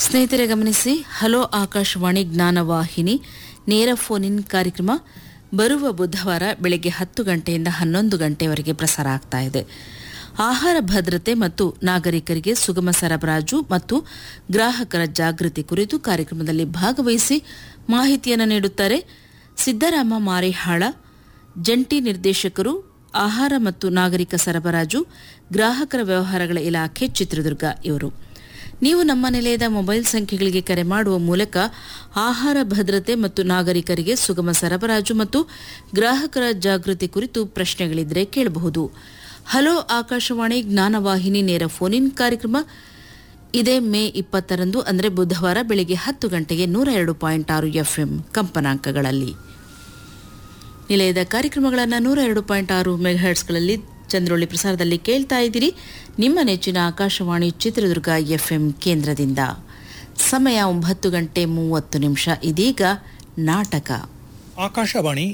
ಸ್ನೇಹಿತರೆ ಗಮನಿಸಿ ಹಲೋ ಆಕಾಶವಾಣಿ ಜ್ಞಾನವಾಹಿನಿ ನೇರ ಫೋನ್ ಇನ್ ಕಾರ್ಯಕ್ರಮ ಬರುವ ಬುಧವಾರ ಬೆಳಗ್ಗೆ ಹತ್ತು ಗಂಟೆಯಿಂದ ಹನ್ನೊಂದು ಗಂಟೆವರೆಗೆ ಪ್ರಸಾರ ಆಗ್ತಾ ಇದೆ ಆಹಾರ ಭದ್ರತೆ ಮತ್ತು ನಾಗರಿಕರಿಗೆ ಸುಗಮ ಸರಬರಾಜು ಮತ್ತು ಗ್ರಾಹಕರ ಜಾಗೃತಿ ಕುರಿತು ಕಾರ್ಯಕ್ರಮದಲ್ಲಿ ಭಾಗವಹಿಸಿ ಮಾಹಿತಿಯನ್ನು ನೀಡುತ್ತಾರೆ ಸಿದ್ದರಾಮ ಮಾರಿಹಾಳ ಜಂಟಿ ನಿರ್ದೇಶಕರು ಆಹಾರ ಮತ್ತು ನಾಗರಿಕ ಸರಬರಾಜು ಗ್ರಾಹಕರ ವ್ಯವಹಾರಗಳ ಇಲಾಖೆ ಚಿತ್ರದುರ್ಗ ಇವರು ನೀವು ನಮ್ಮ ನಿಲಯದ ಮೊಬೈಲ್ ಸಂಖ್ಯೆಗಳಿಗೆ ಕರೆ ಮಾಡುವ ಮೂಲಕ ಆಹಾರ ಭದ್ರತೆ ಮತ್ತು ನಾಗರಿಕರಿಗೆ ಸುಗಮ ಸರಬರಾಜು ಮತ್ತು ಗ್ರಾಹಕರ ಜಾಗೃತಿ ಕುರಿತು ಪ್ರಶ್ನೆಗಳಿದ್ರೆ ಕೇಳಬಹುದು ಹಲೋ ಆಕಾಶವಾಣಿ ಜ್ಞಾನವಾಹಿನಿ ನೇರ ಫೋನ್ ಇನ್ ಕಾರ್ಯಕ್ರಮ ಇದೇ ಮೇ ಇಪ್ಪತ್ತರಂದು ಅಂದರೆ ಬುಧವಾರ ಬೆಳಗ್ಗೆ ಹತ್ತು ಗಂಟೆಗೆ ನೂರ ಎರಡು ಪಾಯಿಂಟ್ ಆರು ಎಫ್ಎಂ ಕಂಪನಾಂಕಗಳಲ್ಲಿ ನಿಲಯದ ಕಾರ್ಯಕ್ರಮಗಳನ್ನು ನೂರ ಎರಡು ಪಾಯಿಂಟ್ ಆರು ಮೆಗಾಹರ್ಟ್ಸ್ಗಳಲ್ಲಿ ಚಂದ್ರೋಳಿ ಪ್ರಸಾರದಲ್ಲಿ ಕೇಳ್ತಾ ಇದ್ದೀರಿ ನಿಮ್ಮ ನೆಚ್ಚಿನ ಆಕಾಶವಾಣಿ ಚಿತ್ರದುರ್ಗ ಎಫ್ಎಂ ಕೇಂದ್ರದಿಂದ ಸಮಯ ಒಂಬತ್ತು ಗಂಟೆ ಮೂವತ್ತು ನಿಮಿಷ ಇದೀಗ ನಾಟಕ ಆಕಾಶವಾಣಿ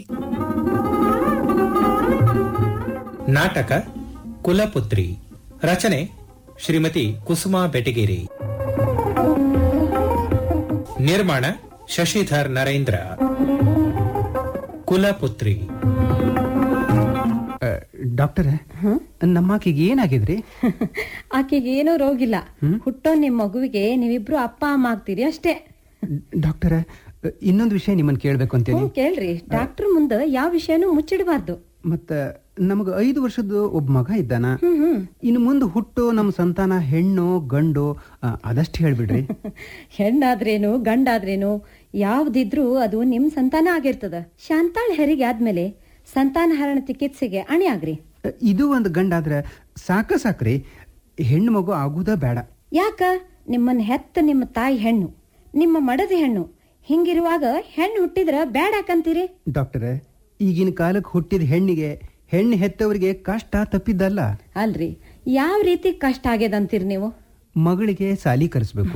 ನಾಟಕ ಕುಲಪುತ್ರಿ ರಚನೆ ಶ್ರೀಮತಿ ಕುಸುಮಾ ಬೆಟಗೇರಿ ನಿರ್ಮಾಣ ಶಶಿಧರ್ ನರೇಂದ್ರ ಕುಲಪುತ್ರಿ ಡಾಕ್ಟರ್ ನಮ್ಮಾಕಿಗೆ ಏನಾಗಿದ್ರಿ ಆಕೆಗೆ ಏನೂ ರೋಗಿಲ್ಲ ಹುಟ್ಟೋ ನಿಮ್ ಮಗುವಿಗೆ ನೀವಿಬ್ರು ಅಪ್ಪ ಅಮ್ಮ ಆಗ್ತೀರಿ ಅಷ್ಟೇ ಡಾಕ್ಟರ್ ಇನ್ನೊಂದು ವಿಷಯ ನಿಮ್ಮನ್ನ ಕೇಳ್ಬೇಕು ಅಂತೇಳಿ ಹ್ಮ್ ಕೇಳ್ರಿ ಡಾಕ್ಟರ್ ಮುಂದೆ ಯಾವ ವಿಷಯನೂ ಮುಚ್ಚಿಡಬಾರ್ದು ಮತ್ತ ನಮಗ ಐದು ವರ್ಷದ ಒಬ್ಬ ಮಗ ಇದ್ದಾನ ಇನ್ನು ಮುಂದೆ ಹುಟ್ಟೋ ನಮ್ಮ ಸಂತಾನ ಹೆಣ್ಣು ಗಂಡು ಆ, ಅದಷ್ಟು ಹೇಳ್ಬಿಡ್ರಿ ಹೆಣ್ಣಾದ್ರೇನು ಗಂಡಾದ್ರೇನು ಯಾವ್ದಿದ್ರು ಅದು ನಿಮ್ ಸಂತಾನ ಆಗಿರ್ತದ ಶಾಂತಾಳ್ ಹೆರಿಗೆ ಆದ್ಮೇಲೆ ಸಂತಾನಹರಣ ಚಿಕಿತ್ಸೆಗೆ ಅಣಿ ಆಗ್ರಿ ಇದು ಒಂದು ಗಂಡಾದ್ರ ಸಾಕ ಸಾಕ್ರಿ ಹೆಣ್ಣು ಮಗು ಆಗುದ ಬೇಡ ಯಾಕ ನಿಮ್ಮನ್ನ ಹೆತ್ತ ನಿಮ್ಮ ತಾಯಿ ಹೆಣ್ಣು ನಿಮ್ಮ ಮಡದಿ ಹೆಣ್ಣು ಹಿಂಗಿರುವಾಗ ಹೆಣ್ಣು ಹುಟ್ಟಿದ್ರ ಬ್ಯಾಡಾಕಂತೀರಿ ಡಾಕ್ಟರ್ ಈಗಿನ ಕಾಲಕ್ಕೆ ಹುಟ್ಟಿದ ಹೆಣ್ಣಿಗೆ ಹೆಣ್ಣು ಹೆತ್ತವರಿಗೆ ಕಷ್ಟ ತಪ್ಪಿದ್ದಲ್ಲ ಅಲ್ರಿ ಯಾವ ರೀತಿ ಕಷ್ಟ ಆಗ್ಯದಂತೀರಿ ನೀವು ಮಗಳಿಗೆ ಸಾಲಿ ಕಲಿಸ್ಬೇಕು